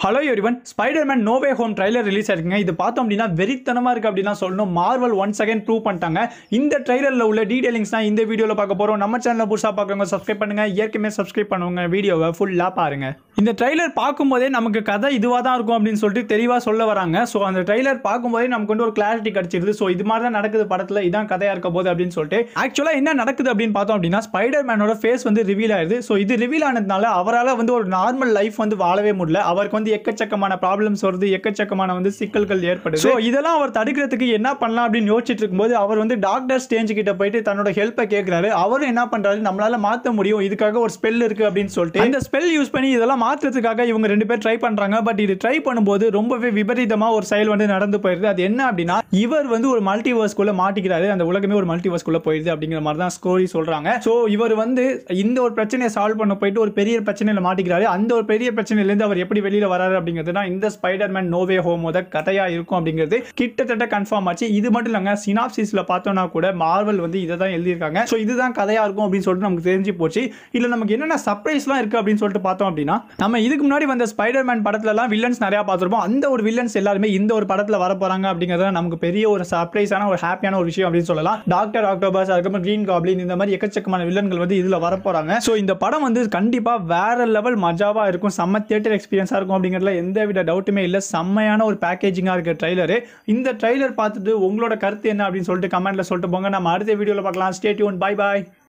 hello everyone Spiderman no way home trailer release ஆயிருக்குங்க இது பார்த்தோம் அப்படின்னா வெறித்தனமா இருக்கு அப்படின்னா சொல்லணும் மார்வல் ஒன் செகண்ட் ப்ரூவ் பண்ணிட்டாங்க இந்த ட்ரைலரில் உள்ள டீடைலிங்ஸ் தான் இந்த வீடியோவில் பார்க்க போறோம் நம்ம சேனலை புதுசாக பார்க்குறவங்க சப்ஸ்கிரைப் பண்ணுங்க ஏற்கனவே சப்ஸ்கிரைப் பண்ணுவாங்க வீடியோவை ஃபுல்லாக பாருங்க இந்த ட்ரைலர் பார்க்கும்போதே நமக்கு கதை இதுவாக தான் இருக்கும் அப்படின்னு சொல்லிட்டு தெளிவாக சொல்ல வராங்க ஸோ அந்த ட்ரைலர் பார்க்கும்போதே நமக்கு வந்து ஒரு கிளாரிட்டி கிடைச்சிருது ஸோ இது மாதிரி தான் நடக்குது படத்தில் இதான் கதையாக இருக்க போகுது அப்படின்னு சொல்லிட்டு ஆக்சுவலாக என்ன நடக்குது அப்படின்னு பார்த்தோம் அப்படின்னா ஸ்பைடர் மேனோட ஃபேஸ் வந்து ரிவீல் ஆயிருது ஸோ இது ரிவீல் ஆனதுனால அவரால் வந்து ஒரு நார்மல் லைஃப் வந்து வாழவே முடியல அவருக்கு வந்து எக்கச்சக்கமான ப்ராப்ளம்ஸ் வருது எக்கச்சக்கமான வந்து சிக்கல்கள் ஏற்படுது ஸோ இதெல்லாம் அவர் தடுக்கிறதுக்கு என்ன பண்ணலாம் அப்படின்னு யோசிச்சுட்டு இருக்கும்போது அவர் வந்து டாக்டர் ஸ்டேஞ்ச் கிட்ட போயிட்டு தன்னோட ஹெல்ப்பை கேட்கிறாரு அவரும் என்ன பண்றாரு நம்மளால மாற்ற முடியும் இதுக்காக ஒரு ஸ்பெல் இருக்கு அப்படின்னு சொல்லிட்டு அந்த ஸ்பெல் யூஸ் பண்ணி இதெல்லாம் மாற்றுறதுக்காக இவங்க ரெண்டு பேர் ட்ரை பண்றாங்க பட் இது ட்ரை பண்ணும்போது ரொம்பவே விபரீதமா ஒரு செயல் வந்து நடந்து போயிருது அது என்ன அப்படின்னா இவர் வந்து ஒரு மல்டிவர்ஸ்குள்ள மாட்டிக்கிறாரு அந்த உலகமே ஒரு மல்டிவர்ஸ்குள்ள போயிருது அப்படிங்கிற மாதிரி தான் ஸ்டோரி சொல்றாங்க ஸோ இவர் வந்து இந்த ஒரு பிரச்சனையை சால்வ் பண்ண போயிட்டு ஒரு பெரிய பிரச்சனையில மாட்டிக்கிறாரு அந்த ஒரு பெரிய பிரச்சனையிலேருந்து அவர் எப்படி வெளியில வராரு அப்படிங்கிறது தான் இந்த ஸ்பைடர்மேன் நோவே ஹோமோட கதையா இருக்கும் அப்படிங்கிறது கிட்டத்தட்ட கன்ஃபார்ம் ஆச்சு இது மட்டும் இல்லைங்க சினாப்சிஸ்ல பார்த்தோம்னா கூட மார்வல் வந்து இதை தான் எழுதியிருக்காங்க ஸோ இதுதான் கதையா இருக்கும் அப்படின்னு சொல்லிட்டு நமக்கு தெரிஞ்சு போச்சு இல்ல நமக்கு என்னென்ன சர்ப்ரைஸ்லாம் இருக்கு அப்படின்னு சொல்லிட்டு பார்த்தோம் அப்படின்னா நம்ம இதுக்கு முன்னாடி வந்த ஸ்பைடர்மேன் படத்துலலாம் வில்லன்ஸ் நிறைய பார்த்துருப்போம் அந்த ஒரு வில்லன்ஸ் எல்லாருமே இந்த ஒரு படத்துல வர போறாங்க அப்படிங்கிறது தான் நமக்கு பெரிய ஒரு சர்ப்ரைஸான ஒரு ஹாப்பியான ஒரு விஷயம் அப்படின்னு சொல்லலாம் டாக்டர் ஆக்டோபஸ் அதுக்கப்புறம் கிரீன் காப்ளின் இந்த மாதிரி எக்கச்சக்கமான வில்லன்கள் வந்து இதுல வர போறாங்க ஸோ இந்த படம் வந்து கண்டிப்பா வேற லெவல் மஜாவா இருக்கும் செம்ம தியேட்டர் எக்ஸ்பீரியன்ஸா இருக்கும் அப்படிங்கிறதுல எந்த வித டவுட்டுமே இல்லை செம்மையான ஒரு பேக்கேஜிங்காக இருக்க ட்ரைலரு இந்த ட்ரைலர் பார்த்துட்டு உங்களோட கருத்து என்ன அப்படின்னு சொல்லிட்டு கமெண்ட்ல சொல்லிட்டு போங்க நம்ம அடுத்த வீடியோவில் பார்க்கலாம் ஸ்டே டியூன் பை பாய்